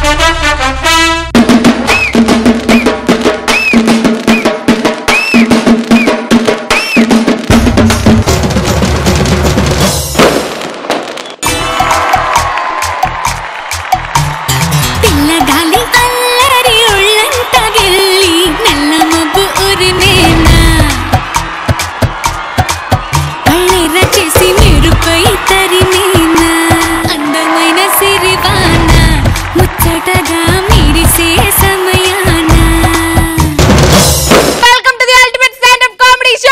పిల్లగాలి అల్లరి ఒళ్ళంత గిల్లి నల్ల మబ్బు ఉరిమేనా కళ్ళెర్ర చేసి మెరుపై తరిమేనా అందమైన సిరివాన ముచ్చటగా మెరిసే సమయాన welcome to the ultimate stand up comedy show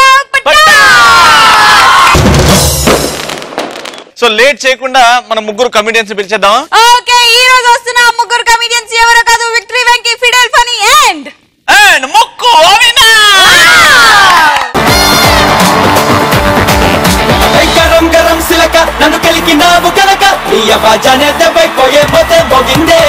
so late చేయకుండా మన ముగ్గురు కమిడియన్స్ పిలిచేద్దాం ఓకే ఈ రోజు వస్తున్న ఆ ముగ్గురు కమిడియన్స్ ఎవరో కాదు Victory Venky Fidel funny and and ముక్కు గరం గరం సిలక నన్ను కలికినావు కనుక నీ అవాజానే దెబ్బైపోయే పోతే పోగిందే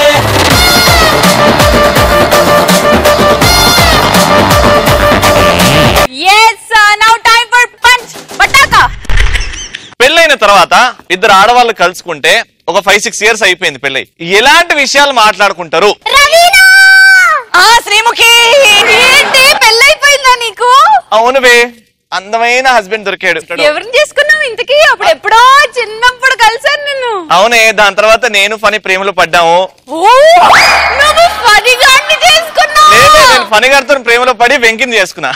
yes now time for punch పటాకా పెళ్ళైన తర్వాత ఇద్దరు ఆడవాళ్ళు కలుసుకుంటే ఒక ఫైవ్ సిక్స్ ఇయర్స్ అయిపోయింది పెళ్ళై ఎలాంటి విషయాలు మాట్లాడుకుంటారు ఆ శ్రీముఖి ఏంటి పెళ్ళైపోయిందా నీకు అవునువే అందమైన హస్బెండ్ దొరికాడు ఎవరిని చేసుకున్నావు ఇంతకీ అప్పుడు ఎప్పుడో చిన్నప్పుడు కలిసాను నిన్ను అవునే దాని తర్వాత నేను ఫనీ ప్రేమలో పడ్డాము ఓ నువ్వు ఫనిగాన్ని చేసుకున్నావు లేదే నేను ఫనీ గారితో ప్రేమలో పడి వెంకిని చేసుకున్నా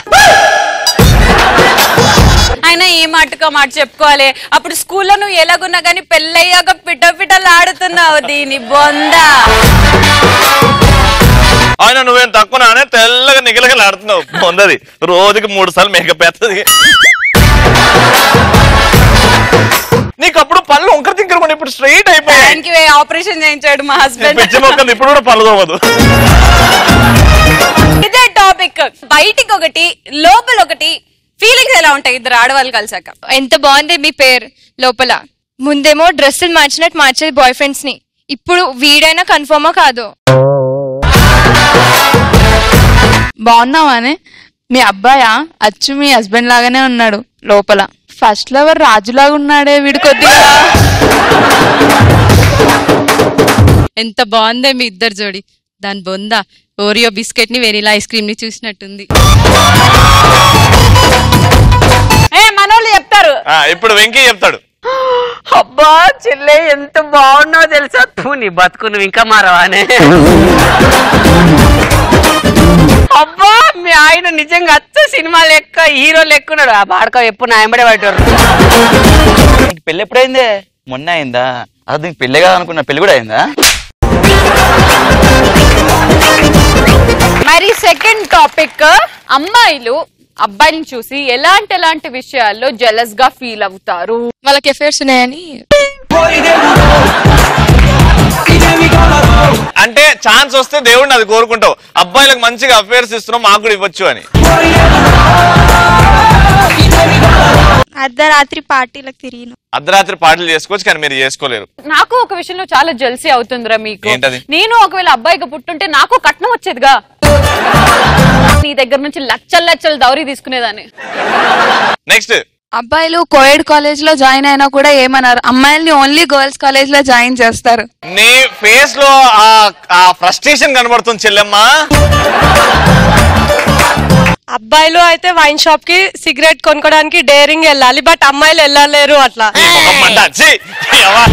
అయినా ఏ మాటకో మాట చెప్పుకోవాలి అప్పుడు స్కూల్లో నువ్వు ఎలాగున్నా కానీ పెళ్ళయ్యాక పిట్ట పిట్టలు ఆడుతున్నావు దీని బొంద ఆయన నువ్వేం తక్కువ నానే తెల్లగా నిగలగలు ఆడుతున్నావు పొందది రోజుకి మూడు సార్లు మేకప్ వేస్తుంది నీకు అప్పుడు పళ్ళు వంకర తింకర కూడా ఇప్పుడు స్ట్రైట్ అయిపోయాయి థ్యాంక్ యూ ఆపరేషన్ చేయించాడు మా హస్బెండ్ పిచ్చి మొక్కలు ఇప్పుడు కూడా పళ్ళు తోమదు ఇదే టాపిక్ బయటికి ఒకటి లోపల ఒకటి ఫీలింగ్స్ ఎలా ఉంటాయి ఇద్దరు ఆడవాళ్ళు కలిసాక ఎంత బాగుంది మీ పేరు లోపల ముందేమో డ్రెస్సులు మార్చినట్టు మార్చేది బాయ్ ఫ్రెండ్స్ ని ఇప్పుడు వీడైనా కన్ఫర్మా కాదు బాగున్నావానే మీ అబ్బాయా అచ్చు మీ హస్బెండ్ లాగానే ఉన్నాడు లోపల ఫస్ట్ లవర్ రాజులాగా ఉన్నాడే వీడు కొద్దిగా ఎంత బాగుందే మీ ఇద్దరు జోడి దాని బొంద ఓరియో బిస్కెట్ ని వెనిలా ఐస్ క్రీమ్ ని చూసినట్టుంది ఏ మనోళ్ళు చెప్తారు ఆ, ఇప్పుడు వెంకీ చెప్తాడు అబ్బా చెల్లె ఎంత బాగున్నావు తెలుసా తూ నీ బతుకు నువ్వు ఇంకా మారవానే అబ్బా మీ ఆయన నిజంగా అచ్చ సినిమా లెక్క హీరో లెక్కున్నాడు ఆ బాడక ఎప్పుడు నా ఎంబడే పడ్డారు నీకు పెళ్ళి ఎప్పుడైందే మొన్న అయిందా అసలు నీకు పెళ్ళే కదా అనుకున్నా పెళ్ళి కూడా అయిందా మరి సెకండ్ టాపిక్ అమ్మాయిలు అబ్బాయిని చూసి ఎలాంటి ఎలాంటి విషయాల్లో జెలస్ గా ఫీల్ అవుతారు వాళ్ళకి ఎఫైర్స్ ఉన్నాయని అంటే ఛాన్స్ వస్తే దేవుడిని అది కోరుకుంటావు అబ్బాయిలకు మంచిగా అఫేర్స్ ఇస్తున్నావు మాకు కూడా ఇవ్వచ్చు అని అర్ధరాత్రి పార్టీలకు తిరిగిన అర్ధరాత్రి పాటలు చేసుకోవచ్చు కానీ మీరు చేసుకోలేరు నాకు ఒక విషయంలో చాలా జెల్సీ అవుతుందిరా మీకు ఏంటది? నేను ఒకవేళ అబ్బాయికి పుట్టుంటే నాకు కట్నం వచ్చేదిగా నీ దగ్గర నుంచి లచ్చలు లచ్చలు దౌరీ తీసుకునేదాన్ని నెక్స్ట్ అబ్బాయిలు కోయడ్ కాలేజ్ లో జాయిన్ అయినా కూడా ఏమన్నారు అమ్మాయిల్ని ఓన్లీ గర్ల్స్ కాలేజ్ లో జాయిన్ చేస్తారు నీ ఫేస్ లో ఆ ఆ ఫ్రస్ట్రేషన్ కనబడుతుంది చెల్లెమ్మా అబ్బాయిలు అయితే వైన్ షాప్ కి సిగరెట్ కొనుక్కోడానికి డేరింగ్ వెళ్ళాలి బట్ అమ్మాయిలు వెళ్ళలేరు అట్లా నీ ముఖం మంట. ఛీ! ఎవ-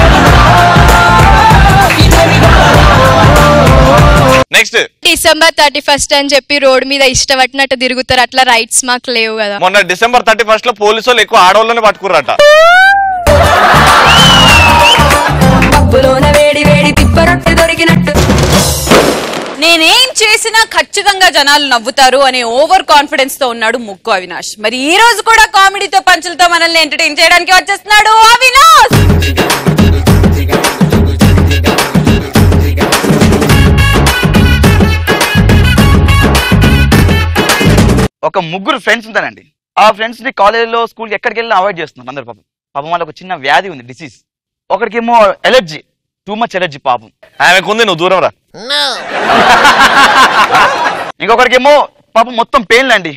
నెక్స్ట్ డిసెంబర్ థర్టీ ఫస్ట్ అని చెప్పి రోడ్ మీద ఇష్టపట్టినట్టు తిరుగుతారు అట్లా రైట్స్ మాకు లేవు కదా మొన్న డిసెంబర్ థర్టీ ఫస్ట్ లో పోలీసు వాళ్ళు ఎక్కువ ఆడవాళ్ళని పట్టుకుర్రట వేడి వేడి తిప్పరొట్టె దొరికినట్టు నేనేం చేసినా ఖచ్చితంగా జనాలు నవ్వుతారు అనే ఓవర్ కాన్ఫిడెన్స్ తో ఉన్నాడు ముక్కు అవినాష్ మరి ఈ రోజు కూడా కామెడీతో పంచులతో మనల్ని ఎంటర్టైన్ చేయడానికి వచ్చేస్తున్నాడు అవినాష్ ఒక ముగ్గురు ఫ్రెండ్స్ ఉంటారండి ఆ ఫ్రెండ్స్ ని కాలేజీలో స్కూల్ ఎక్కడికి వెళ్ళినా అవాయిడ్ చేస్తున్నారు అందరు పాపం పాపం వాళ్ళకి ఒక చిన్న వ్యాధి ఉంది డిసీజ్ ఒకరికేమో ఎలర్జీ టూ మచ్ ఎలర్జీ పాపం ఆమెకుంది నువ్వు దూరం రా ఇంకొకరికేమో పాపం మొత్తం పెయిన్లు అండి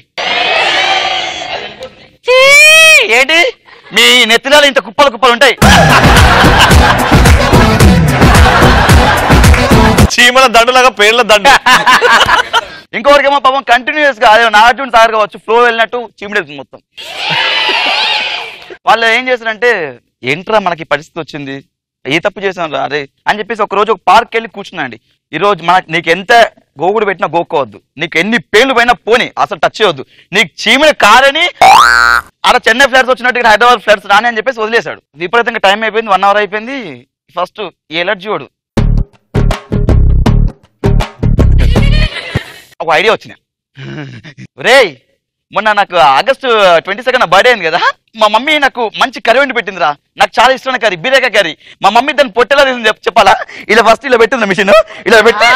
ఏంటి మీ నెత్తిలాలు ఇంత కుప్పలు కుప్పలు ఉంటాయి ఛీ, చీమల దండులాగా పేర్ల దండు ఇంకొకరికేమో పాపం కంటిన్యూస్ గా అదే నాగార్జున సాగర్ కావచ్చు ఫ్లో వెళ్ళినట్టు చీమిడేస్తుంది మొత్తం వాళ్ళు ఏం చేశారంటే ఏంట్రా మనకి ఈ పరిస్థితి వచ్చింది ఏ తప్పు చేసాం రా అరే అని చెప్పేసి ఒక రోజు ఒక పార్క్ వెళ్ళి కూర్చున్నాండి ఈ రోజు మన నీకు ఎంత గోగుడు పెట్టినా గోక్కోవద్దు నీకు ఎన్ని పేర్లు పోయినా పోని అసలు టచ్ చేయవద్దు నీకు చీమిన కారని ఆడ చెన్నై ఫ్లైట్స్ వచ్చినట్టుగా హైదరాబాద్ ఫ్లైట్స్ రాని అని చెప్పేసి వదిలేశాడు విపరీతంగా టైం అయిపోయింది వన్ అవర్ అయిపోయింది ఫస్ట్ ఈ ఎలర్జీ వాడు ఒక ఐడియా వచ్చింది రేయ్ మొన్న నాకు ఆగస్టు ట్వంటీ సెకండ్ బర్త్డే అయింది కదా మా మమ్మీ నాకు మంచి కర్రీ వండి పెట్టిందిరా నాకు చాలా ఇష్టమైన కర్రీ బీరకాయ కర్రీ మా మమ్మీ దాన్ని పొట్టెలా తీసింది చెప్- చెప్పాలా ఇలా ఫస్ట్ ఇలా పెట్టింది మిషన్ ఇలా పెట్టి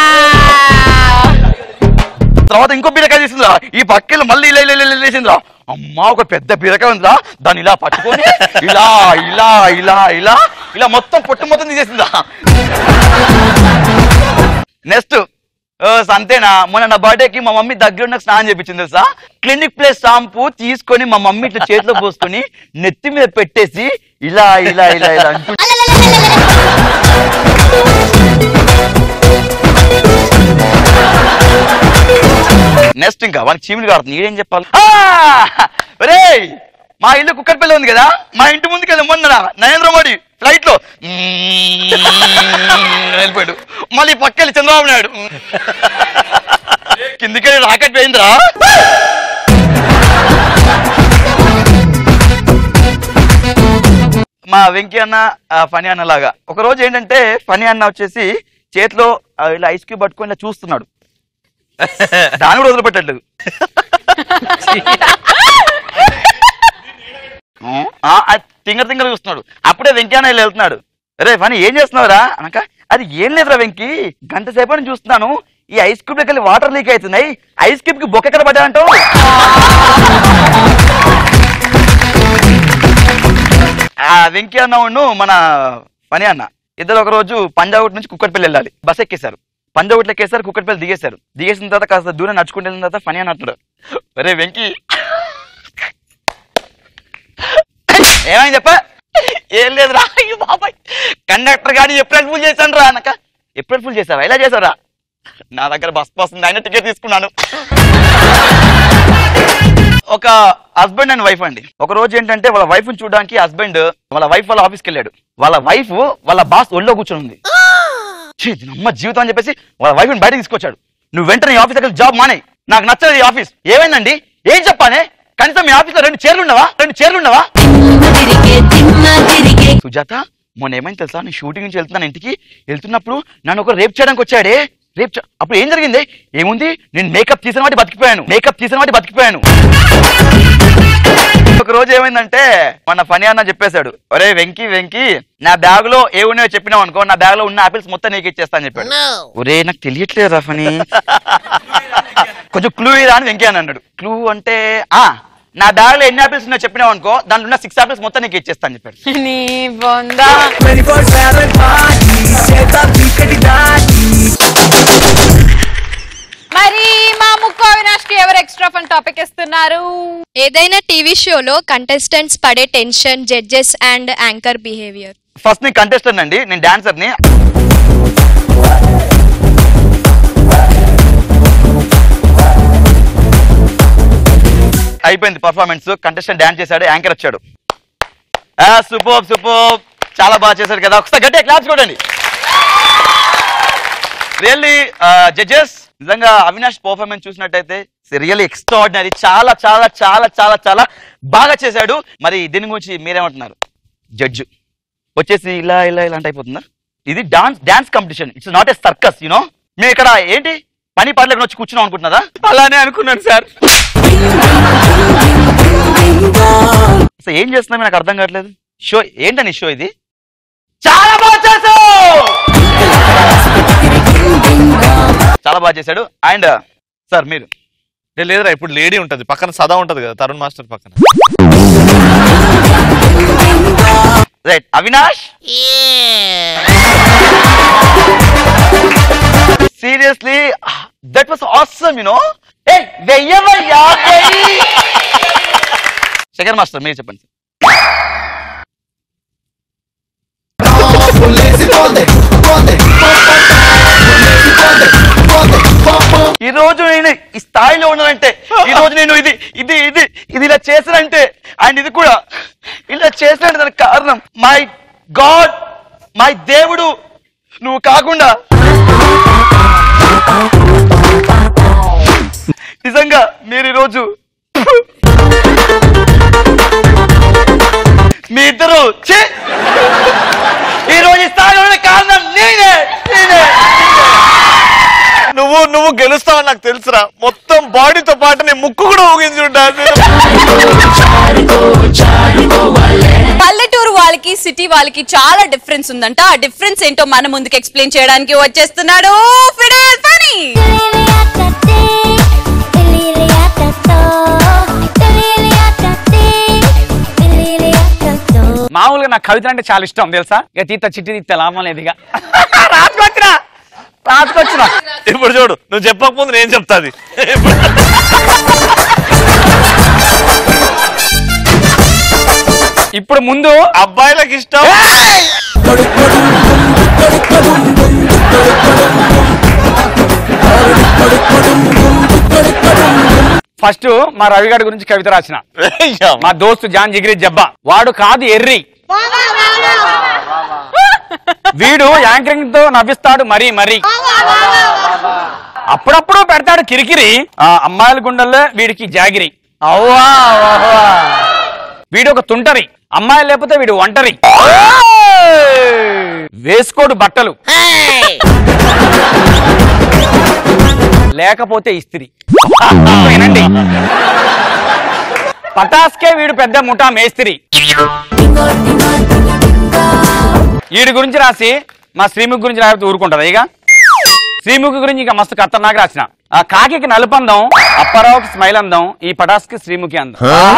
తర్వాత ఇంకో బీరకాయ తీసిందిరా ఈ పక్కన మళ్ళీ ఇలా ఇలా ఇలా ఇలా వేసిందిరా అమ్మా ఒక పెద్ద బీరకాయ ఉందిరా దాన్ని ఇలా పట్టుకొని ఇలా ఇలా ఇలా ఇలా ఇలా మొత్తం పొట్టు మొత్తం తీసేసిందా నెక్స్ట్ అంతేనా మొన్న నా బర్త్డేకి మా మమ్మీ దగ్గర నాకు స్నానం చేపించింది తెలుసా క్లినిక్ ప్లస్ షాంపూ తీసుకొని మా మమ్మీ ఇట్లా చేతిలో పోసుకొని నెత్తి మీద పెట్టేసి ఇలా ఇలా ఇలా ఇలా అంటూ నెక్స్ట్ ఇంకా వానికి చీమిడి కాడుతుంది ఈడేం చెప్పాలి రే మా ఇల్లు కుక్కడపల్లి ఉంది కదా మా ఇంటి ముందుకు వెళ్ళి మొన్న నరేంద్ర మోడీ ఫ్లైట్ లో వెళ్ళిపోయాడు మళ్ళీ పక్కెళ్ళి చంద్రబాబు నాయుడు కిందికెళ్ళి రాకెట్ పోయిందిరా మా వెంకీ అన్న ఆ, ఫనీ అన్న లాగా ఒక రోజు ఏంటంటే ఫనీ అన్న వచ్చేసి చేతిలో ఆ, ఇలా ఐస్ క్యూబ్ పట్టుకొని ఇలా చూస్తున్నాడు దాని కూడా వదిలిపెట్టట్లేదు తింగర్ తింగర్ చూస్తున్నాడు అప్పుడే వెంకీ అన్న ఇలా వెళ్తున్నాడు రే ఫనీ ఏం చేస్తున్నావురా అనక అది ఏం లేదురా వెంకీ గంట సేపు నుంచి చూస్తున్నాను ఈ ఐస్ క్యూబ్ వెళ్ళి వాటర్ లీక్ అవుతున్నాయి ఐస్ క్యూబ్ కి బొక్క ఎక్కడ పడ్డాడంటావు ఆ వెంకీ అన్న ఉన్ను మన పని అన్న ఇద్దరు ఒక రోజు పంజాగుట్ నుంచి కుక్కటిపల్లి వెళ్ళాలి బస్ ఎక్కేశారు పంజాగుట్లో ఎక్కేసారు కుక్కటిపల్లి దిగేశారు దిగేసిన తర్వాత కాస్త దూరం నడుచుకుంటూ వెళ్ళిన తర్వాత పని అని అంటాడు అరే వెంకీ ఏమైంది చెప్ప ఏం లేదురా అయ్యో బాబాయ్ కండక్టర్ గాని ఏప్రిల్ ఫుల్ చేశాను రా అనక ఏప్రిల్ ఫుల్ చేసావా ఎలా చేసావురా నా దగ్గర బస్ పాస్ ఉంది ఆయన టికెట్ తీసుకున్నాను ఒక హస్బెండ్ అండ్ వైఫ్ అండి ఒక రోజు ఏంటంటే వాళ్ళ వైఫ్ చూడడానికి హస్బెండ్ వాళ్ళ వైఫ్ వాళ్ళ ఆఫీస్కి వెళ్ళాడు వాళ్ళ వైఫ్ వాళ్ళ బాస్ ఒళ్ళో కూర్చొని ఉంది ఛీ, దీని అమ్మ జీవితం అని చెప్పేసి వాళ్ళ వైఫ్ బయటకు తీసుకొచ్చాడు నువ్వు వెంటనే ఈ ఆఫీస్ దగ్గర జాబ్ మానే నాకు నచ్చలేదు ఈ ఆఫీస్ ఏమైందండి ఏం చెప్పానే కనీసం మీ ఆఫీస్ లో రెండు చైర్లు ఉండవా రెండు చైర్లు ఉండవా సుజాత మొన్న ఏమైంది తెలుసా నేను షూటింగ్ నుంచి వెళ్తున్నాను ఇంటికి వెళ్తున్నప్పుడు నన్ను ఒక రేప్ చేయడానికి వచ్చాడే రేప్ చే- అప్పుడు ఏం జరిగింది ఏముంది నేను మేకప్ తీసిన వాటి బతికిపోయాను మేకప్ తీసిన వాటి బతికిపోయాను ఒక రోజు ఏమైందంటే మన ఫనీ అన్న చెప్పేశాడు ఒరే వెంకీ వెంకీ నా బ్యాగ్ లో ఏ ఉన్నాయో చెప్పినావు అనుకో నా బ్యాగ్ లో ఉన్న ఆపిల్స్ మొత్తం నీకు ఇచ్చేస్తా అని చెప్పాడు ఒరే నాకు తెలియట్లేదు ఫనీ కొంచెం క్లూ ఇరా అని వెంకీ అని అన్నాడు క్లూ అంటే ఆ నా బ్యాగ్ లో ఎన్ని ఆపిల్స్ ఉన్నాయో చెప్పినావు అనుకో దాంట్లో ఉన్న సిక్స్ ఆపిల్స్ మొత్తం నీకు ఇచ్చేస్తా అని చెప్పాడు నీ బొందా మరి మా ముక్కు అవినాష్ కి ఎవరు ఎక్స్ట్రా ఫన్ టాపిక్ ఇస్తున్నారు ఏదైనా టీవీ షోలో కంటెస్టెంట్స్ పడే tension judges and anchor behaviour first నేను కంటెస్టెంట్ అండి నేను డాన్సర్ ని అయిపోయింది పర్ఫార్మెన్స్ కంటెస్టెంట్ డాన్స్ చేశాడు యాంకర్ వచ్చాడు సూపర్ సూపర్ చాలా బాగా చేశాడు కదా ఒకసారి గట్టిగా క్లాప్స్ కొట్టండి రియల్లీ జడ్జెస్ నిజంగా అవినాష్ పర్ఫార్మెన్స్ చూసినట్టయితే రియల్లీ ఎక్స్ట్రాడినరీ చాలా చాలా చాలా చాలా చాలా బాగా చేశాడు మరి దీని గురించి మీరేమంటున్నారు జడ్జు వచ్చేసి ఇలా ఇలా ఇలా అంటే అయిపోతుందా ఇది dance dance competition it's not a circus you know మేము ఇక్కడ ఏంటి పని పనులకు వచ్చి కూర్చున్నాం అనుకుంటున్నారా అలానే అనుకున్నాను సార్ అసలు ఏం చేస్తున్నాం నాకు అర్థం కావట్లేదు షో ఏంటని షో ఇది చాలా బాగా చేసావు చాలా బాగా చేశాడు అండ్ సార్ మీరు ఏ లేదురా ఇప్పుడు లేడీ ఉంటది పక్కన సదా ఉంటది కదా తరుణ్ మాస్టర్ పక్కన right Avinash seriously that was awesome you know ఏ వెయ్యవయ్యా వెయ్యి. శేఖర్ మాస్టర్ మీరు చెప్పండి Polese, ponte, ponte, ponte, రోజు నేను ఈ స్థాయిలో ఉన్నానంటే ఈ రోజు నేను ఇది ఇది ఇది ఇది ఇలా చేశానంటే అండ్ ఇది కూడా ఇలా చేశానంటే దానికి కారణం మై గాడ్ మై దేవుడు నువ్వు కాకుండా నిజంగా మీరు ఈరోజు మీ ఇద్దరు ఛీ! ఈ రోజు ఈ స్థాయిలో ఉన్న కారణం నేనే నేనే నువ్వు నువ్వు గెలుస్తావని నాకు తెలుసురా మొత్తం బాడీతో పాటు నీ ముక్కు కూడా ఊగించి ఉంటాను పల్లెటూరు వాళ్ళకి సిటీ వాళ్ళకి చాలా డిఫరెన్స్ ఉందంట ఆ డిఫరెన్స్ ఏంటో మన ముందుకు ఎక్స్ప్లెయిన్ చేయడానికి వచ్చేస్తున్నాడు ఫిడేల్ ఫనీ మామూలుగా నాకు కవిత అంటే చాలా ఇష్టం తెలుసా ఇక తీత చిట్టి తీత లాభం లేదు ఇక రాసుకొచ్చినా రాసుకొచ్చినా ఇప్పుడు చూడు నువ్వు చెప్పకముందు నేను చెప్తాది ఇప్పుడు ముందు అబ్బాయిలకు ఇష్టం ఫస్ట్ మా రవి గారి గురించి కవిత రాసిన మా దోస్తు జాన్ జిగిరి జబ్బా వాడు కాదు ఎర్రి వీడు యాంకరింగ్ తో నవ్విస్తాడు మరీ మరీ అప్పుడప్పుడు పెడతాడు కిరికిరి ఆ అమ్మాయిల గుండెల్లో వీడికి జాగిరి అవ్వా అవ్వా. వీడు ఒక తుంటరి అమ్మాయిలు లేకపోతే వీడు ఒంటరి వేసుకోడు బట్టలు లేకపోతే ఇస్త్రీ వినండి పటాస్కే వీడు పెద్ద ముఠా మేస్త్రి వీడి గురించి రాసి మా శ్రీముఖి గురించి రాకపోతే ఊరుకుంటది ఇక శ్రీముఖి గురించి ఇంకా మస్తు ఖతర్నాక్ రాసిన ఆ కాకికి నలుపందం అప్పారావుకి స్మైల్ అందం ఈ పటాస్కి శ్రీముఖి అందం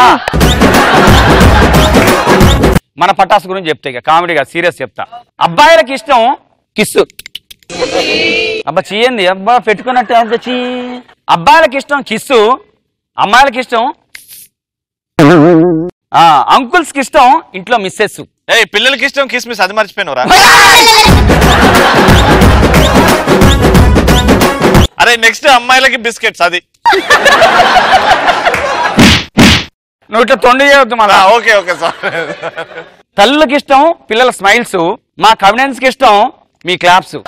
మన పటాస్ గురించి చెప్తా ఇక కామెడీగా సీరియస్ చెప్తా అబ్బాయిలకి ఇష్టం కిస్సు అబ్బా చెయ్యండి అబ్బా పెట్టుకున్నట్టు అంత చీ అబ్బాయిలకి ఇష్టం కిస్సు అమ్మాయిలకి ఇష్టం ఆ అంకుల్స్ కి ఇష్టం ఇంట్లో మిస్సెస్ ఏ పిల్లలకి ఇష్టం కిస్మిస్ అది మర్చిపోయినవరా అరే నెక్స్ట్ అమ్మాయిలకి బిస్కెట్స్ అది నువ్వు ఇట్లా తొండి చేయవద్దు మన ఓకే ఓకే సార్ తల్లులకి ఇష్టం పిల్లల స్మైల్స్ మా కవినెన్స్ కి ఇష్టం మీ claps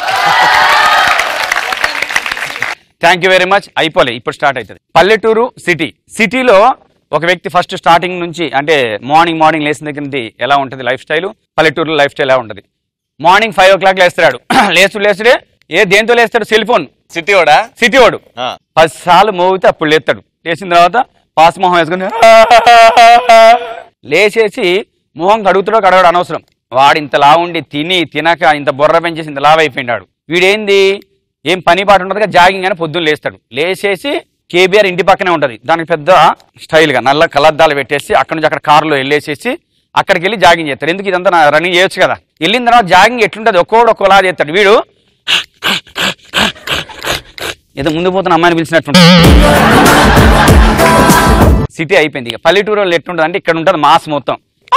thank you very much అయిపోలే ఇప్పుడు స్టార్ట్ అవుతుంది పల్లెటూరు సిటీ సిటీలో ఒక వ్యక్తి ఫస్ట్ స్టార్టింగ్ నుంచి అంటే మార్నింగ్ మార్నింగ్ లేచిన దగ్గర నుండి ఎలా ఉంటుంది లైఫ్ స్టైల్ పల్లెటూరులో లైఫ్ స్టైల్ ఎలా ఉంటుంది మార్నింగ్ ఫైవ్ ఓ క్లాక్ లేస్తాడు లేచుడు లేచుడే ఏ దేంతో లేస్తాడు సెల్ ఫోన్ సిటీ వాడా సిటీ వాడు పది సార్లు మోగితే అప్పుడు లేస్తాడు లేచిన తర్వాత పాస్ మొహం వేసుకుని లేచేసి మొహం కడుగుతాడో కడగడు అనవసరం వాడు ఇంత లావుండి తిని తినక ఇంత బొర్ర పెంచేసి ఇంత లావు అయిపోయినాడు వీడేంది ఏం పని పాట ఉండదుగా జాగింగ్ అని పొద్దున్న లేస్తాడు లేచేసి కేబీఆర్ ఇంటి పక్కనే ఉంటది దానికి పెద్ద స్టైల్ గా నల్ల కలద్దాలు పెట్టేసి అక్కడ నుంచి అక్కడ కారులో వెళ్ళేసేసి అక్కడికి వెళ్ళి జాగింగ్ చేస్తాడు ఎందుకు ఇదంతా నా రన్నింగ్ చేయొచ్చు కదా వెళ్ళిన తర్వాత జాగింగ్ ఎట్లుంటది ఒక్కోడు ఒక్కోలా చేస్తాడు వీడు ఏదో ముందు పోతున్న అమ్మాయిని పిలిచినట్టు సిటీ అయిపోయింది ఇక పల్లెటూరు వాళ్ళు ఎట్లుంటది అంటే ఇక్కడ ఉంటుంది మాస్ మొత్తం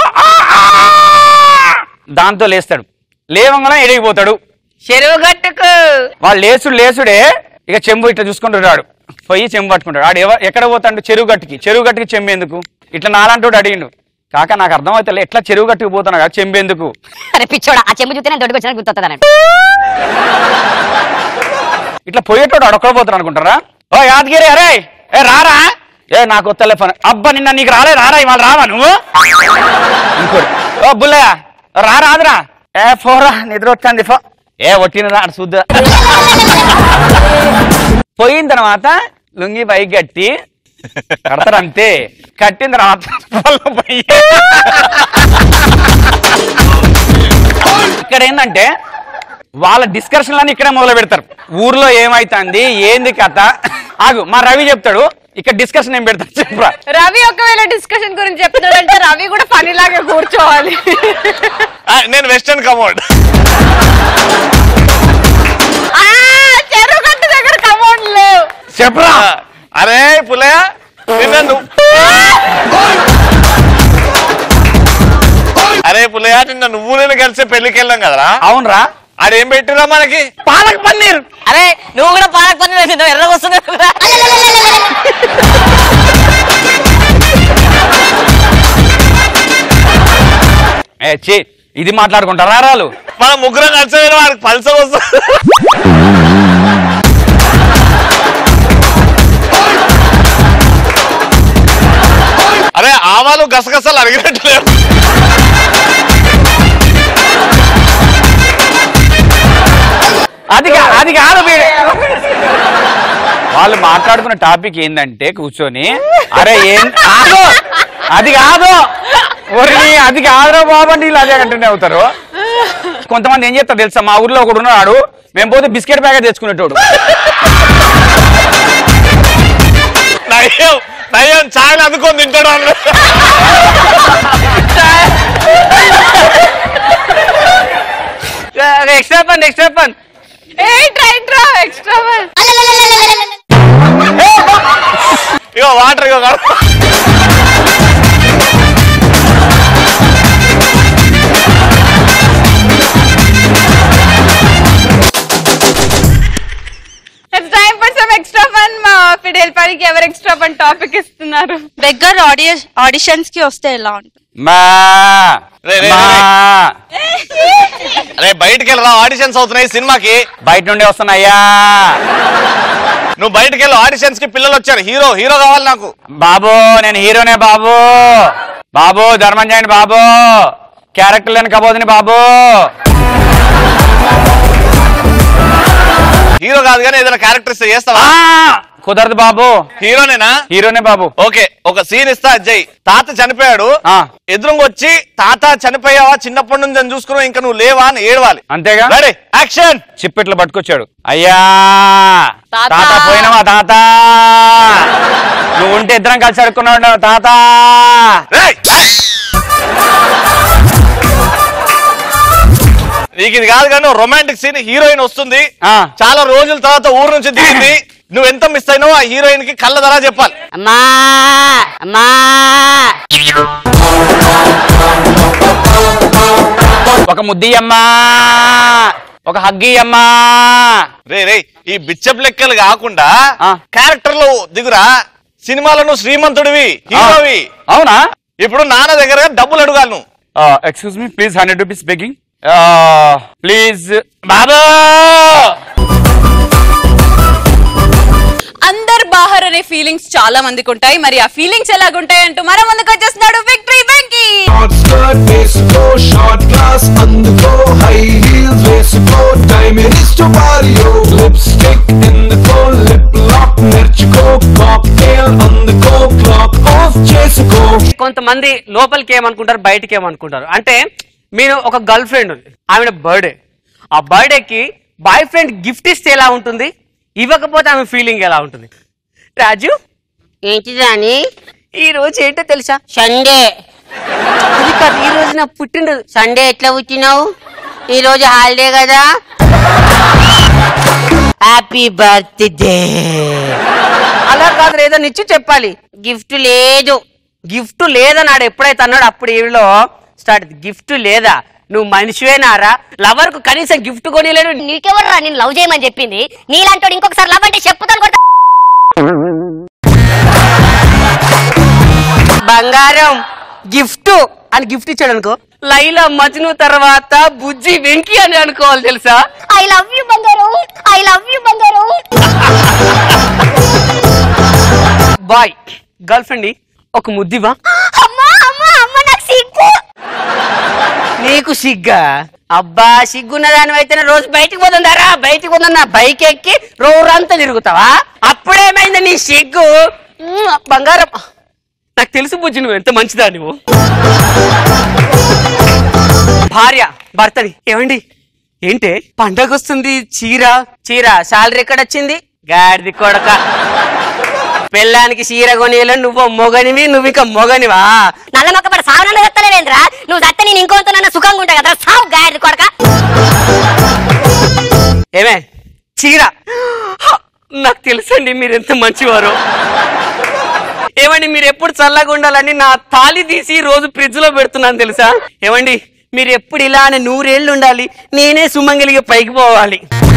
దాంతో లేస్తాడు లేవంగానే ఎడిగిపోతాడు చెరువు గట్టుకు వాడు లేసుడు లేసుడే ఇక చెంబు ఇట్లా చూసుకుంటున్నాడు పోయి చెంబు పట్టుకుంటాడు ఆడు ఎవ- ఎక్కడ పోతాడు చెరువు గట్టుకి చెరువు గట్టుకి చెంబు ఎందుకు ఇట్లా నాలంటోడు అడిగిండు కాక నాకు అర్థమైతే ఎట్లా చెరువు గట్టుకు పోతున్నా కదా చెంబు ఎందుకు అరే పిచ్చోడా ఆ చెంబు చూస్తే నేను దొడ్డికి వచ్చిన గుర్తొస్తుంది అన్నట్టు ఇట్లా పోయేటోడు అడొక్కడ పోతాడు అనుకుంటారా ఓ యాదగిరి అరే ఏ రారా ఏ నాకు వస్తలే పని అబ్బా నిన్న నీకు రాలే రారా ఇవాళ రావా నువ్వు ఇంకోటి ఓ బుల్లయ్య రా రాదురా ఏ ఫోరా నిద్ర వచ్చింది ఫో ఏ ఒట్టిన రా అటు చూద్దా పోయిన తర్వాత లుంగి పైకి కట్టి కడతారు అంతే కట్టిన తర్వాత పొలం పోయి ఇక్కడ ఏంటంటే వాళ్ళ డిస్కషన్లన్నీ ఇక్కడే మొదలు పెడతారు ఊర్లో ఏమైతుంది ఏంది కథ ఆగు మా రవి చెప్తాడు ఇక్కడ డిస్కషన్ ఏం పెడతాడు చెప్పరా రవి ఒకవేళ డిస్కషన్ గురించి చెప్తున్నాడంటే రవి కూడా పని లాగా కూర్చోవాలి ఆ, నేను వెస్టర్న్ కమోడ్ ఆ, చెరువు గట్టు దగ్గర కమౌండ్ లేవు చెప్పరా అరే పులయ నిన్న నువ్వు అరే పులయ నిన్న నువ్వు నేను కలిసి పెళ్లికి వెళ్ళాం కదరా అవునరా ఆడేం పెట్టిరా మనకి పాలక్ పన్నీర్ అరే నువ్వు కూడా పాలక్ పన్నీర్ వేసి ఎర్రగా వస్తున్నావు కదా ఏ ఛీ, ఇది మాట్లాడుకుంటారా రాలు మన ముగ్గురం కలిసి వాడికి పల్స వస్తుంది అరే ఆవాలు గసగసాలు అడిగినట్టు లేవు. అది కా- అది కాదు వీడు. వాళ్ళు మాట్లాడుకున్న టాపిక్ ఏంటంటే కూర్చొని అరే ఏం ఆగు! అది కాదు ఒరి అది కాదురా బాబు అంటే వీళ్ళు అదే కంటిన్యూ అవుతారు కొంతమంది ఏం చేస్తారు తెలుసా మా ఊర్లో ఒకడు ఉన్నాడు మేము పోతే బిస్కెట్ ప్యాకెట్ తెచ్చుకునేటోడు నయ్యం నయ్యం ఛాయలు అందుకొని తింటాడు అన్న ఎక్స్ట్రా పన్ ఎక్స్ట్రా పన్ ఎక్స్ట్రా ఇగో వాటర్ ఇగో కాదు. It's time for some extra fun మా ఫిడేల్ పనికి ఎవరు ఎక్స్ట్రా ఫన్ టాపిక్ ఇస్తున్నారు బెగ్గర్ ఆడియో ఆడిషన్స్ కి వస్తే ఎలా ఉంటుంది మా రే, రే, మా. అరే బయటికి వెళ్ళరా ఆడిషన్స్ అవుతున్నాయి సినిమాకి బయట నుండి వస్తున్నాయ్యా నువ్వు బయటికి వెళ్ళి ఆడిషన్స్ కి పిల్లలు వచ్చారు హీరో హీరో కావాలి నాకు బాబు నేను హీరోనే బాబు బాబు ధర్మం చేయండి బాబు క్యారెక్టర్ లేని కబోదిని బాబు హీరో కాదు కానీ ఏదైనా క్యారెక్టర్ ఇస్తే చేస్తావా కుదరదు బాబు హీరోనేనా హీరోనే బాబు ఓకే ఒక సీన్ ఇస్తా అజ్జయ్ తాత చనిపోయాడు ఎదురుగా వచ్చి తాత చనిపోయావా చిన్నప్పటి నుంచి అని చూసుకున్నావు ఇంకా నువ్వు లేవా అని ఏడవాలి అంతేగా రెడీ యాక్షన్ చిప్పిట్లో పట్టుకొచ్చాడు అయ్యా తాత. తాత పోయినవా తాత నువ్వు ఉంటే ఇద్దరం కలిసి అడుక్కున్నావు తాత నీకు ఇది కాదు కానీ రొమాంటిక్ సీన్ హీరోయిన్ వస్తుంది చాలా రోజుల తర్వాత ఊరు నుంచి దిగింది నువ్వు ఎంత మిస్ అయినావో ఆ హీరోయిన్ కి కళ్ళ ధర చెప్పాలి అమ్మా అమ్మా ఒక ముద్దియమ్మా ఒక హగ్గియమ్మా రే రే ఈ బిచ్చప్ లెక్కలు కాకుండా క్యారెక్టర్ లో దిగురా సినిమాలో నువ్వు శ్రీమంతుడివి హీరోవి అవునా ఇప్పుడు నాన్న దగ్గర డబ్బులు అడగాలి నువ్వు excuse me please hundred rupees begging please బాబా అందర్ బాహర్ అనే ఫీలింగ్స్ చాలా మందికి ఉంటాయి మరి ఆ ఫీలింగ్స్ ఎలాగుంటాయి అంటూ మన ముందుకు వచ్చేస్తున్నాడు విక్టరీ వెంకీ స్కర్ట్ వేసుకో షార్ట్ క్లాస్ అందుకో హై హీల్స్ వేసుకో టైం ఇస్ట్ మారియో లిప్స్టిక్ ఎందుకో లిప్ లాక్ నేర్చుకో కాక్టైల్ అందుకో క్లాక్ ఆఫ్ చేసుకో కొంతమంది లోపలికి ఏమనుకుంటారు బయటికి ఏమనుకుంటారు అంటే మీరు ఒక గర్ల్ ఫ్రెండ్ ఉంది ఆమె బర్త్డే ఆ బర్త్డేకి బాయ్ ఫ్రెండ్ గిఫ్ట్ ఇస్తే ఎలా ఉంటుంది ఇవ్వకపోతే ఆమె ఫీలింగ్ ఎలా ఉంటుంది రాజు ఏంటి రాని ఈ రోజు ఏంటో తెలుసా సండే అది కాదు ఈ రోజు నా పుట్టినరోజు సండే ఎట్లా పుట్టినావు ఈ రోజు హాలిడే కదా హ్యాపీ బర్త్డే అలా కాదు ఏదో నిచ్చి చెప్పాలి గిఫ్ట్ లేదు గిఫ్ట్ లేదని ఆడు ఎప్పుడైతే అన్నాడు అప్పుడు ఈవిలో స్టార్ట్ గిఫ్ట్ లేదా నువ్వు మనిషివేనారా లవర్ కు కనీసం గిఫ్ట్ కొనిలేడు నీకెవర్రా నేను లవ్ చేయమని చెప్పింది నీలాంటి ఇంకొకసారి లవ్ అంటే చెప్పుతాను కొడతా బంగారం గిఫ్ట్ అని గిఫ్ట్ ఇచ్చాడు అనుకో లైలా మజ్ను తర్వాత బుజ్జి వెంకి అని అనుకోవాలి తెలుసా ఐ లవ్ యూ బంగారం ఐ లవ్ యూ బంగారం బాయ్ గర్ల్ ఫ్రెండ్ ఒక ముద్దివా అమ్మా అమ్మా అమ్మ నాకు సిగ్గు నీకు సిగ్గా అబ్బా సిగ్గున్న దాని అయితేనే రోజు బయటికి పోతుందారా బయటికి పోతుందా బైక్ ఎక్కి రోరంతా తిరుగుతావా అప్పుడేమైంది నీ సిగ్గు మ్మ్, బంగారం నాకు తెలుసు బుజ్జి నువ్వు ఎంత మంచిదా నువ్వు భార్య భర్తని ఏమండి ఏంటే పండగ వస్తుంది చీర చీర శాలరీ ఎక్కడ వచ్చింది గాడిది కొడక పెళ్ళానికి చీర కొనియలో నువ్వు మొగనివి నువ్వు ఇక మొగనివా నల్ల మొక్క పడ సావనన్న చెప్తానేంద్రా నువ్వు చస్తే నేను ఇంకోతో నన్ను సుఖంగా ఉంటా కదా సావు గాడి కొడక ఏమే చీర హ! నాకు తెలుసండి మీరు ఎంత మంచివారు ఏమండి మీరు ఎప్పుడు చల్లగా ఉండాలని నా తాళి తీసి రోజు ఫ్రిడ్జ్ లో పెడుతున్నాను తెలుసా ఏమండి మీరు ఎప్పుడు ఇలానే నూరేళ్ళు ఉండాలి నేనే సుమంగలిగా పైకి పోవాలి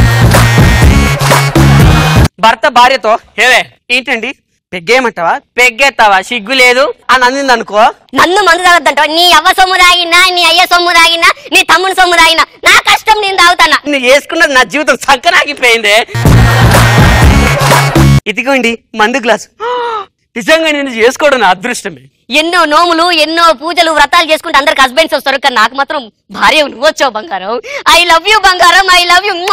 భర్త భార్యతో ఏవే ఏంటండి పెగ్గేయమంటావా పెగ్గేస్తావా సిగ్గు లేదు అని అందింది అనుకో నన్ను మందు తాగొద్దంట నీ అవ్వ సొమ్ము తాగినా నీ అయ్య సొమ్ము తాగినా నీ తమ్ముని సొమ్ము తాగినా నా కష్టం నేను తాగుతానా నేను చేసుకున్నది నా జీవితం చక్కనాగిపోయిందే ఇదిగోండి మందు గ్లాసు నిజంగా నేను చేసుకోవడం నా అదృష్టమే ఎన్నో నోములు ఎన్నో పూజలు వ్రతాలు చేసుకుంటే అందరికి హస్బెండ్స్ వస్తారు కానీ నాకు మాత్రం భార్య నువ్వు వచ్చావు బంగారం ఐ లవ్ యూ బంగారం ఐ లవ్ యూ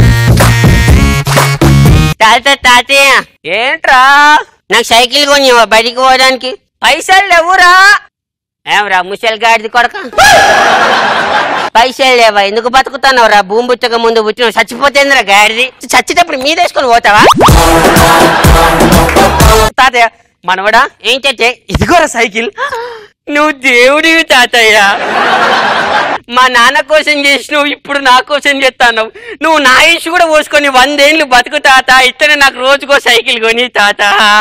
తాత తాతయ్య ఏంట్రా నాకు సైకిల్ కొని బయటికి పోవడానికి పైసలు లేవురా ఏమరా ముసలి గాడిది కొడక పైసలు లేవా ఎందుకు బతుకుతున్నావు రా భూమి పుట్టక ముందు పుట్టిన చచ్చిపోతేందిరా గాడిది చచ్చేటప్పుడు మీదేసుకొని పోతావా తాతయ్య మనవడా ఏంటంటే ఇదిగోరా సైకిల్ నువ్వు దేవుడివి తాతయ్య మా నాన్న కోసం చేసినావు ఇప్పుడు నా కోసం చేస్తాను నువ్వు నా ఇష్యూ కూడా పోసుకొని వందేళ్ళు బతుకు తాత ఇతనే నాకు రోజుకో సైకిల్ కొని తాత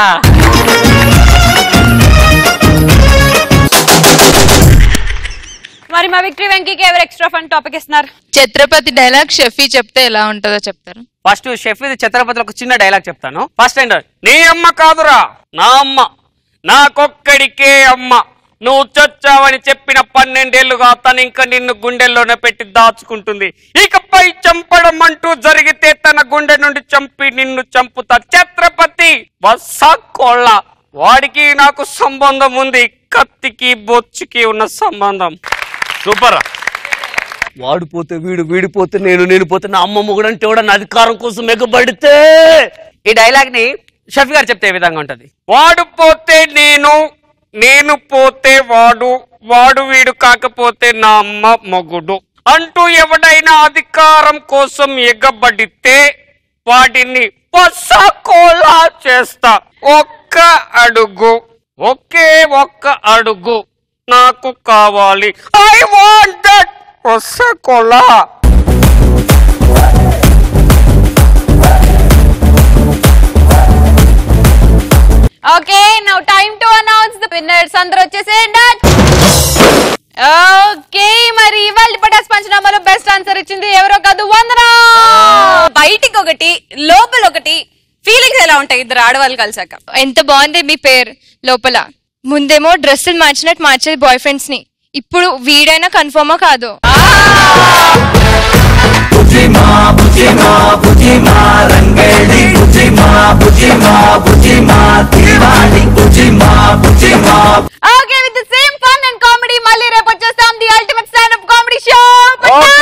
మరి మా విక్టరీ వెంకీకి ఎవరు ఎక్స్ట్రా ఫన్ టాపిక్ ఇస్తున్నారు ఛత్రపతి డైలాగ్ షెఫీ చెప్తే ఎలా ఉంటుందో చెప్తారు ఫస్ట్ షెఫ్ ఇది ఛత్రపతిలో ఒక చిన్న డైలాగ్ చెప్తాను ఫస్ట్ అండ్ నీ అమ్మ కాదురా నా అమ్మ నాకొక్కడికే అమ్మ నువ్వు చచ్చావని చెప్పిన పన్నెండేళ్లుగా తను ఇంకా నిన్ను గుండెల్లోనే పెట్టి దాచుకుంటుంది ఇకపై చంపడం అంటూ జరిగితే తన గుండె నుండి చంపి నిన్ను చంపుతా ఛత్రపతి బస్సా కోళ్ళ వాడికి నాకు సంబంధం ఉంది కత్తికి బొచ్చుకి ఉన్న సంబంధం సూపర్ వాడు పోతే వీడు వీడిపోతే నేను నేను పోతే నా అమ్మమ్మ కూడా అంటే కూడా నా అధికారం కోసం ఎగబడితే ఈ డైలాగ్ ని షఫీ గారు చెప్తే ఏ విధంగా ఉంటది వాడు పోతే నేను నేను పోతే వాడు వాడు వీడు కాకపోతే నా అమ్మ మొగుడు అంటూ ఎవడైనా అధికారం కోసం ఎగబడితే వాటిని పసకోలా చేస్తా ఒక్క అడుగు ఒకే ఒక్క అడుగు నాకు కావాలి ఐ వాంట్ దట్ పసకోలా okay now time to announce the winners అందరూ వచ్చేసేయండి ఓకే మరి ఇవాళ పటాస్ పంచనామాలో బెస్ట్ ఆన్సర్ ఇచ్చింది ఎవరో కాదు వందనా బయటికి ఒకటి లోపల ఒకటి ఫీలింగ్స్ ఎలా ఉంటాయి ఇద్దరు ఆడవాళ్ళు కలిసాక ఎంత బాగుంది మీ పేరు లోపల ముందేమో డ్రెస్సులు మార్చినట్టు మార్చేది బాయ్ ఫ్రెండ్స్ ని ఇప్పుడు వీడైనా కన్ఫర్మా కాదు బుజిమా బుజిమా బుజిమా రంగేడి బుజిమా బుజిమా బుజిమా దివాళి బుజిమా బుజిమా okay with same fun and comedy మళ్ళీ రేపు వచ్చేస్తాం the ultimate stand up comedy show